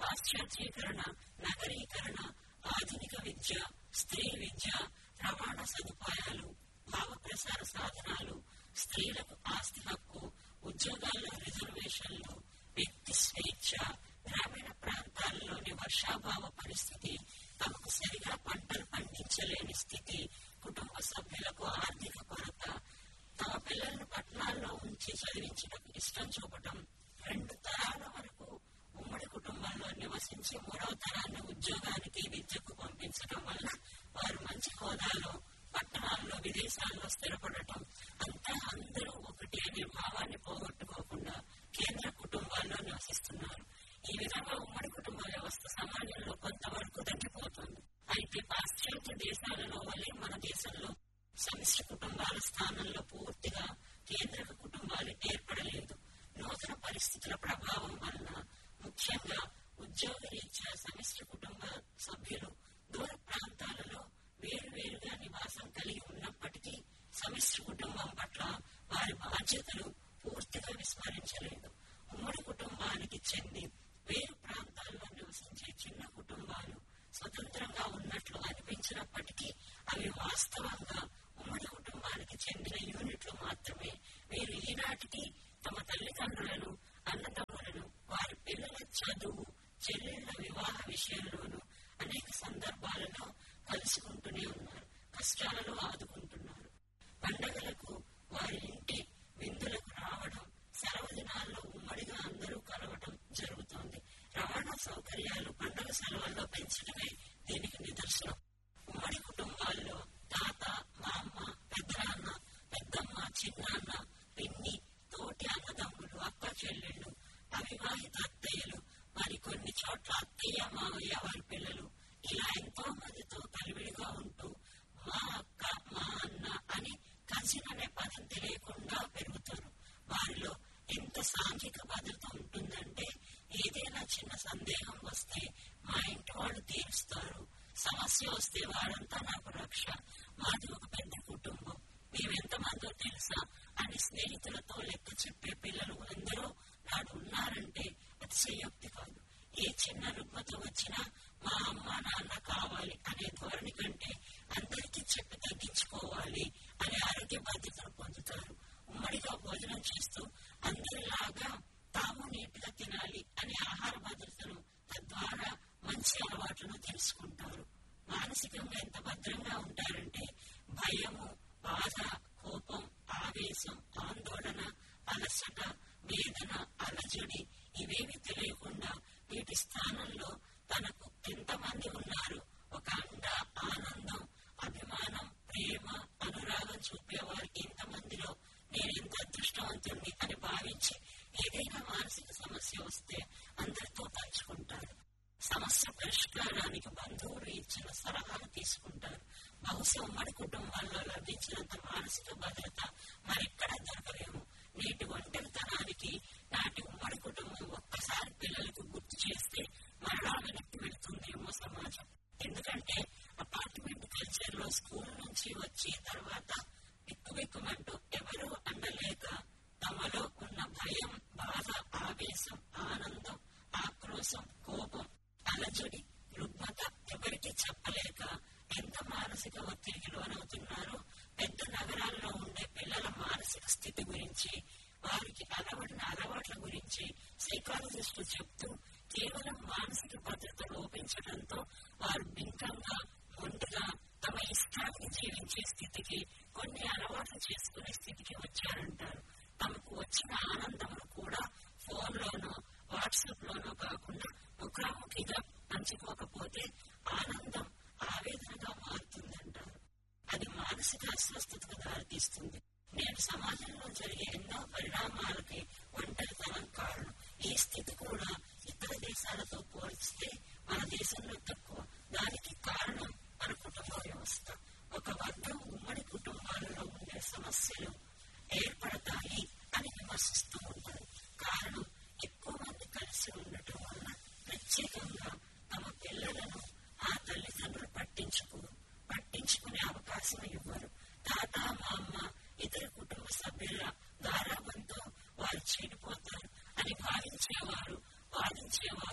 పాశ్చాత్యీకరణ నగరీకరణ ఆధునిక విద్య స్త్రీ విద్య రవాణా సదుపాయాలు భావ ప్రసార సాధనాలు స్త్రీలకు ఆస్తి హక్కు ఉద్యోగాల్లో రిజర్వేషన్లు వ్యక్తి స్వేచ్ఛ గ్రామీణ ప్రాంతాల్లోని వర్షాభావ పరిస్థితి తమకు సరిగా పంటలు పండించలేని స్థితి కుటుంబ సభ్యులకు ఆర్థిక కొరత తమ పిల్లలను పట్టణాల్లో ఉంచి చదివించడం ఇష్టం చూపటం రెండు తరాల వరకు ఉమ్మడి కుటుంబంలో నివసించి మూడవ తరాన్ని ఉద్యోగానికి విద్యకు పంపించడం వల్ల వారు మంచి హోదాలో పట్టణాల్లో విదేశాల్లో స్థిరపడటం అంతా అందరూ ఒకటి అనే భావాన్ని పోగొట్టుకోకుండా కేంద్ర కుటుంబాల్లో నివసిస్తున్నారు ఈ విధంగా ఉమ్మడి కుటుంబ వ్యవస్థ సమాజంలో కొంతవరకు తగ్గిపోతుంది అయితే పాశ్చాత్య దేశాలలో వలె మన దేశంలో సమిష్టి కుటుంబాల స్థానంలో పూర్తిగా కేంద్రక కుటుంబాలు ఏర్పడలేదు నూతన పరిస్థితుల ప్రభావం వలన ముఖ్యంగా ఉద్యోగ రీత్యా సమిష్టి కుటుంబ సభ్యులు దూర ప్రాంతాలలో వేరువేరుగా నివాసం కలిగి ఉన్నప్పటికీ సమిష్టి కుటుంబం పట్ల వారి బాధ్యతలు పూర్తిగా విస్మరించలేదు ఉమ్మడి కుటుంబానికి చెంది వేరు ప్రాంతాల్లో నివసించే చిన్న కుటుంబాలు స్వతంత్రంగా ఉన్నట్లు అనిపించినప్పటికీ అవి వాస్తవంగా ఉమ్మడి కుటుంబానికి చెందిన యూనిట్లు మాత్రమే వీరు ఈనాటికి తమ తల్లిదండ్రులను అన్నదమ్ములను వారి పిల్లల చదువు చెల్లెళ్ల వివాహ విషయంలోనూ అనేక సందర్భాలలో కలుసుకుంటూనే ఉన్నారు కష్టాలలో ఆదుకుంటున్నారు పండగలకు వారి ఇంటి విందులకు రావడం సెలవు దినాల్లో ఉమ్మడిగా అందరూ కలవడం జరుగుతోంది రవాణా సౌకర్యాలు పండుగ సెలవుల్లో పెంచడమే దీనికి నిదర్శనం ఉమ్మడి కుటుంబాల్లో తాత మామ పెద్దనాన్న పెద్దమ్మ చిన్నాన్న పిన్ని తోటి అన్నదమ్ములు అక్క చెల్లెళ్ళు అవివాహిత అత్తయ్యలు మరి కొన్ని చోట్ల అత్తయ్య మావయ్య వారి పిల్లలు ఇలా ఎంతో మందితో కలివిడిగా ఉంటూ మా అక్క మా అన్న అని కజిన్ అనే పదం తెలియకుండా పెరుగుతారు వారిలో ఎంత సాంఘిక భద్రత ఉంటుందంటే ఏదైనా చిన్న సందేహం వస్తే మా ఇంటి వాళ్ళు తీరుస్తారు సమస్య వస్తే వారంతా నాకు రక్ష మాది ఒక పెద్ద కుటుంబం మేమెంతమందో తెలుసా అని స్నేహితులతో లెక్క చెప్పే పిల్లలు ఎందరో నాడు ఉన్నారంటే అతిశయోక్తి కాదు ఏ చిన్న రుగ్మత వచ్చినా మా అమ్మ నాన్న కావాలి అనే ధోరణి కంటే అందరికీ చెప్పి తగ్గించుకోవాలి అనే ఆరోగ్య బాధ్యతను పొందుతారు ఉమ్మడిగా భోజనం చేస్తూ అందరిలాగా తాము నీటిగా తినాలి అనే ఆహార భద్రతను తద్వారా మంచి అలవాట్లను తెలుసుకుంటారు మానసికంగా ఎంత భద్రంగా ఉంటారంటే భయము బాధ కోపం ఆవేశం ఆందోళన అలసట వేదన అలజడి ఇవేవి తెలియకుండా వీటి స్థానంలో తనకు ఎంతమంది ఉన్నారు ఒక అండ ఆనందం అభిమానం ప్రేమ అనురాగం చూపేవారు ఇంతమందిలో నేను ఎంత అదృష్టవంతుణ్ణి అని భావించి ఏదైనా మానసిక సమస్య వస్తే అందరితో పంచుకుంటారు సమస్య పరిష్కారానికి బంధువులు ఇచ్చిన సలహాలు తీసుకుంటారు బహుశా ఉమ్మడి కుటుంబాల్లో లభించినంత మానసిక భద్రత మరెక్కడా దొరకలేము నేటి ఒంటరితనానికి నాటి ఉమ్మడి కుటుంబం ఒక్కసారి పిల్లలకు గుర్తు చేస్తే మరలా వెనక్కి వెళ్తుందేమో సమాజం ఎందుకంటే అపార్ట్మెంట్ కల్చర్ లో స్కూల్ నుంచి వచ్చి తర్వాత బిక్కుబిక్కుమంటూ ఎవరూ అండలేక తమలో ఉన్న భయం బాధ ఆవేశం ఆనందం ఆక్రోశం కోపం అలజడి రుగ్మత ఎవరికి చెప్పలేక ఎంత మానసిక ఒత్తిడికి లోనవుతున్నారో పెద్ద నగరాల్లో ఉండే పిల్లల మానసిక స్థితి గురించి వారికి అలవడిన అలవాట్ల గురించి సైకాలజిస్టులు చెప్తూ కేవలం మానసిక భద్రత లోపించడంతో వారు బింకంగా మొండిగా తమ ఇష్టానికి జీవించే స్థితికి కొన్ని అలవాట్లు చేసుకునే స్థితికి వచ్చారంటారు తమకు వచ్చిన ఆనందమును కూడా ఫోన్లోనో వాట్సాప్ లోనో కాకుండా ముఖాముఖిగా పంచుకోకపోతే ఆనందం ఆవేదనగా మారుతుందంటారు అది మానసిక అస్వస్థతకు దారితీస్తుంది నేడు సమాజంలో జరిగే ఎన్నో పరిణామాలకి ఒంటరితనం కారణం ఈ స్థితి కూడా ఇతర దేశాలతో పోల్చితే మన దేశంలో తక్కువ దానికి కారణం మన కుటుంబ వ్యవస్థ ఒక వర్గం ఉమ్మడి కుటుంబాలలో ఉండే సమస్యలు ఏర్పడతాయి అని విమర్శిస్తూ ఉంటారు కారణం ఎక్కువ మంది కలిసి ఉండటం వల్ల ప్రత్యేకంగా తమ పిల్లలను ఆ తల్లిదండ్రులు పట్టించుకోరు పట్టించుకునే అవకాశం ఇవ్వరు తాత మామ ఇతర కుటుంబ సభ్యుల గారాబంతో వారు చెడిపోతారు అని భావించేవారు వాదించేవారు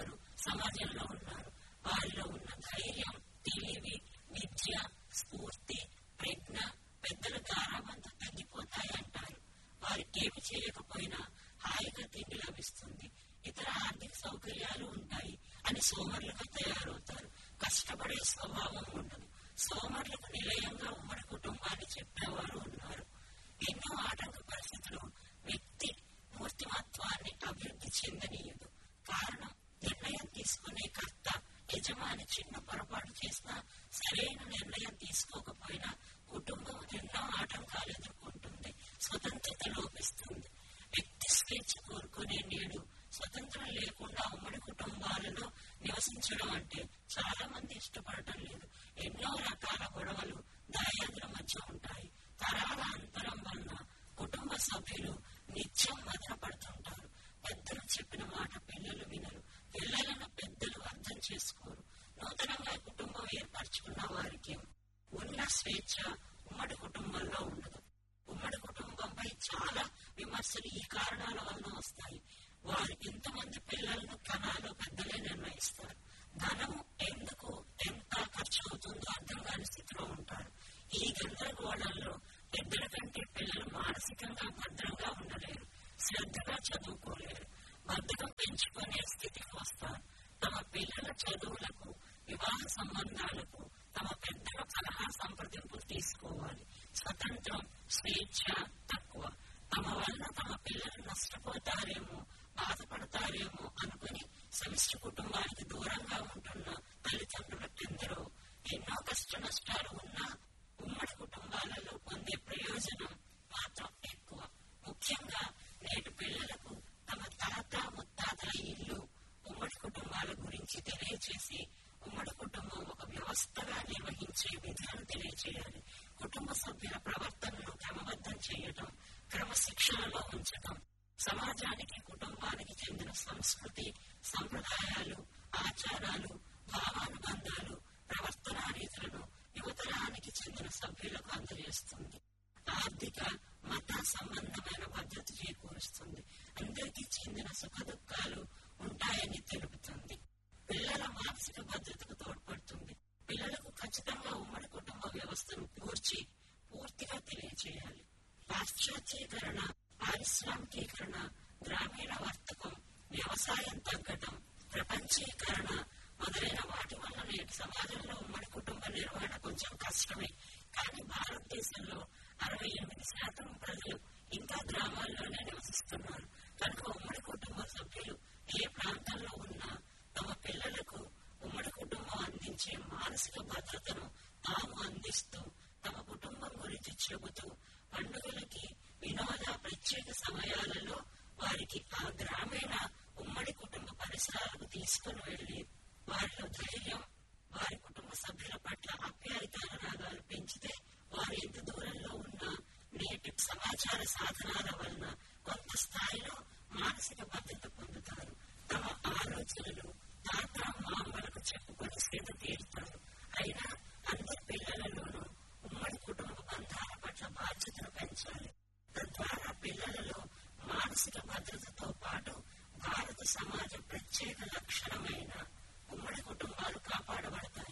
సమాజంలో ఉన్నారు వారిలో ఉన్న ధైర్యం తెలివి విద్య స్ఫూర్తి ప్రజ్ఞ పెద్దల గారాబంతో తగ్గిపోతాయి అంటారు వారికేమి చేయకపోయినా హాయిగా తిండి లభిస్తుంది ఇతర ఆర్థిక సౌకర్యాలు ఉంటాయి అని సోమరులుగా తయారవుతారు కష్టపడే స్వభావం ఉండదు సోమరులకు నిలయంగా ఉమ్మడి కుటుంబాన్ని చెప్పేవారు ఉన్నారు ఎన్నో ఆటంక పరిస్థితులు వ్యక్తి మూర్తిమత్వాన్ని అభివృద్ధి చెందనీయదు కారణం నిర్ణయం తీసుకునే కర్త యజమాని చిన్న పొరపాటు చేసినా సరైన నిర్ణయం తీసుకోకపోయినా కుటుంబం ఎన్నో ఆటంకాలు ఎదుర్కొంటుంది స్వతంత్రత లోపిస్తుంది వ్యక్తి స్వేచ్ఛ కోరుకునే నేడు స్వతంత్రం లేకుండా ఉమ్మడి కుటుంబాలలో నివసించడం అంటే చాలా మంది ఇష్టపడటం లేదు ఎన్నో రకాల గొడవలు దాయాదుల మధ్య ఉంటాయి తరాల అంతరం వలన కుటుంబ సభ్యులు నిత్యం మదనపడుతుంటారు పెద్దలు చెప్పిన మాట పిల్లలు వినరు పిల్లలను పెద్దలు అర్థం చేసుకోరు నూతనంగా కుటుంబం ఏర్పరచుకున్న వారికి ఉన్న స్వేచ్ఛ ఉమ్మడి కుటుంబంలో ఉండదు ఉమ్మడి కుటుంబంపై చాలా విమర్శలు ఈ కారణాల వలన వస్తాయి వారు ఎంతమంది పిల్లలను కణాలు పెద్దలే నిర్ణయిస్తారు ధనము ఎందుకు ఎంత ఖర్చు అవుతుందో అర్థం కాని స్థితిలో ఉంటారు ఈ గందరగోళంలో పెద్దల కంటే పిల్లలు మానసికంగా భద్రంగా ఉండలేరు శ్రద్ధగా చదువుకోలేరు బద్ధకం పెంచుకునే స్థితికి వస్తారు తమ పిల్లల చదువులకు వివాహ సంబంధాలకు తమ పెద్దల సలహా సంప్రదింపులు తీసుకోవాలి స్వతంత్రం స్వేచ్ఛ తక్కువ తమ వల్ల తమ పిల్లలు నష్టపోతారేమో బాధపడతారేమో అనుకుని సమిష్టి కుటుంబానికి దూరంగా ఉంటున్న తల్లిదండ్రులకెందరో ఎన్నో కష్ట నష్టాలు ఉన్నా ఉమ్మడి కుటుంబాలలో పొందే ప్రయోజనం మాత్రం ఎక్కువ ముఖ్యంగా నేటి పిల్లలకు తమ తాత ముత్తాతల ఇల్లు ఉమ్మడి కుటుంబాల గురించి తెలియచేసి ఉమ్మడి కుటుంబం ఒక వ్యవస్థగా నిర్వహించే విధానం తెలియచేయాలి కుటుంబ సభ్యుల ప్రవర్తనను క్రమబద్ధం చేయటం క్రమశిక్షణలో ఉంచటం సమాజానికి కుటుంబానికి చెందిన సంస్కృతి సంప్రదాయాలు ఆచారాలు భావానుబంధాలు ప్రవర్తనా రీతులను యువతరానికి చెందిన సభ్యులకు అందజేస్తుంది ఆర్థిక మత సంబంధమైన భద్రత చేకూరుస్తుంది అందరికీ చెందిన సుఖ దుఃఖాలు ఉంటాయని తెలుపుతుంది పిల్లల మానసిక భద్రతకు తోడ్పడుతుంది పిల్లలకు ఖచ్చితంగా ఉమ్మడి కుటుంబ వ్యవస్థను కూర్చి పూర్తిగా తెలియచేయాలి పాశ్చాత్యీకరణ పారిశ్రామికీకరణ గ్రామీణ వర్తకం వ్యవసాయం తగ్గటం ప్రపంచీకరణ మొదలైన వాటి వల్ల నేటి సమాజంలో ఉమ్మడి కుటుంబ నిర్వహణ కొంచెం కష్టమే కానీ భారతదేశంలో అరవై ఎనిమిది శాతం ప్రజలు ఇంకా గ్రామాల్లోనే నివసిస్తున్నారు కనుక ఉమ్మడి కుటుంబ సభ్యులు ఏ ప్రాంతంలో ఉన్నా తమ పిల్లలకు ఉమ్మడి కుటుంబం అందించే మానసిక భద్రతను తాము అందిస్తూ తమ కుటుంబం గురించి చెబుతూ పండుగలకి వినోద ప్రత్యేక సమయాలలో వారికి ఆ గ్రామీణ ఉమ్మడి కుటుంబ పరిసరాలకు తీసుకుని వెళ్లి వారిలో ధైర్యం వారి కుటుంబ సభ్యుల పట్ల ఆప్యాయతానురాగాలు పెంచితే వారు ఎంత దూరంలో ఉన్నా నేటి సమాచార సాధనాల వలన కొంత స్థాయిలో మానసిక భద్రత పొందుతారు తమ ఆలోచనలు తాత మామలకు చెప్పుకొని సేద తీరుతారు అయినా అందరి పిల్లలలోనూ ఉమ్మడి కుటుంబ బంధాల పట్ల బాధ్యతను పెంచాలి తద్వారా పిల్లలలో మానసిక భద్రతతో పాటు భారత సమాజ ప్రత్యేక లక్షణమైన ఉమ్మడి కుటుంబాలు కాపాడబడతాయి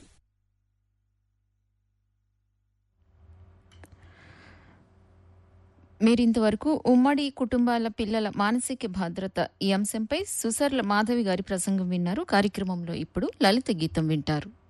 మీరింతవరకు ఉమ్మడి కుటుంబాల పిల్లల మానసిక భద్రత ఈ అంశంపై సుసర్ల మాధవి గారి ప్రసంగం విన్నారు కార్యక్రమంలో ఇప్పుడు లలిత గీతం వింటారు